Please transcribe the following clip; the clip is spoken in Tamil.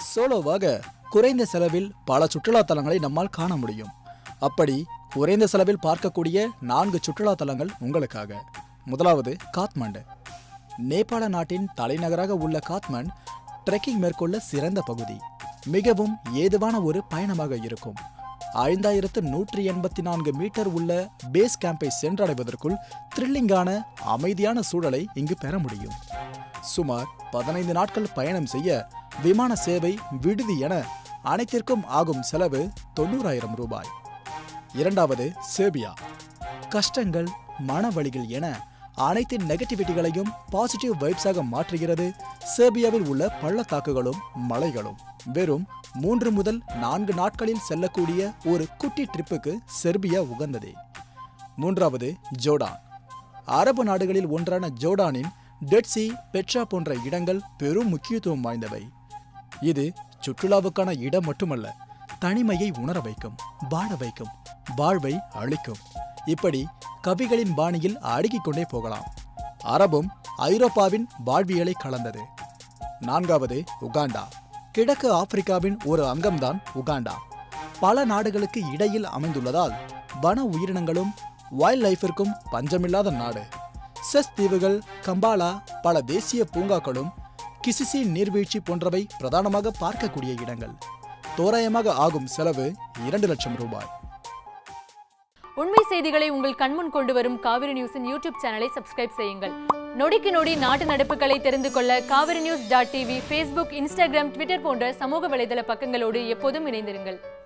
சோலோவாக குறைந்த செலவில் பல சுற்றுலா தலங்களை நம்மால் காண முடியும் அப்படி குறைந்த செலவில் பார்க்கக்கூடிய நான்கு சுற்றுலா தலங்கள் உங்களுக்காக முதலாவது காத்மண்டு நேபாள நாட்டின் தலைநகராக உள்ள காத்மண்ட் ட்ரெக்கிங் மேற்கொள்ள சிறந்த பகுதி மிகவும் ஏதுவான ஒரு பயணமாக இருக்கும் ஐந்தாயிரத்து நூற்றி எண்பத்தி நான்கு மீட்டர் உள்ள பேஸ் கேம்பை சென்றடைவதற்குள் த்ரில்லிங்கான அமைதியான சூழலை இங்கு பெற முடியும் சுமார் பதினைந்து நாட்கள் பயணம் செய்ய விமான சேவை விடுதி என அனைத்திற்கும் ஆகும் செலவு தொண்ணூறாயிரம் ரூபாய் இரண்டாவது சேர்பியா கஷ்டங்கள் மனவழிகள் என அனைத்து நெகட்டிவிட்டிகளையும் பாசிட்டிவ் வைப்ஸாக மாற்றுகிறது சேர்பியாவில் உள்ள பள்ளத்தாக்குகளும் மலைகளும் வெறும் மூன்று முதல் நான்கு நாட்களில் செல்லக்கூடிய ஒரு குட்டி ட்ரிப்புக்கு செர்பியா உகந்ததே மூன்றாவது ஜோர்டான் அரபு நாடுகளில் ஒன்றான ஜோர்டானின் டெட்சி பெட்ரா போன்ற இடங்கள் பெரும் முக்கியத்துவம் வாய்ந்தவை இது சுற்றுலாவுக்கான இடம் மட்டுமல்ல தனிமையை உணர வைக்கும் வாழ வைக்கும் வாழ்வை அளிக்கும் இப்படி கவிகளின் பாணியில் அடுக்கிக் கொண்டே போகலாம் அரபும் ஐரோப்பாவின் வாழ்வியலை கலந்தது நான்காவது உகாண்டா கிழக்கு ஆப்பிரிக்காவின் ஒரு அங்கம்தான் உகாண்டா பல நாடுகளுக்கு இடையில் அமைந்துள்ளதால் வன உயிரினங்களும் வைல்ட் லைஃபிற்கும் பஞ்சமில்லாத நாடு செஸ் தீவுகள் கம்பாலா பல தேசிய பூங்காக்களும் கிசிசி நீர்வீழ்ச்சி போன்றவை பிரதானமாக பார்க்கக்கூடிய இடங்கள் தோராயமாக ஆகும் செலவு இரண்டு லட்சம் ரூபாய் உண்மை செய்திகளை உங்கள் கண்முன் கொண்டு வரும் காவிரி நியூஸின் யூடியூப் சேனலை சப்ஸ்கிரைப் செய்யுங்கள் நொடிக்கு நொடி நாட்டு நடப்புகளை தெரிந்து கொள்ள Kaveri news dot TV Facebook Instagram Twitter போன்ற சமூக வலைதள பக்கங்களோடு எப்போதும் இணைந்திருங்கள்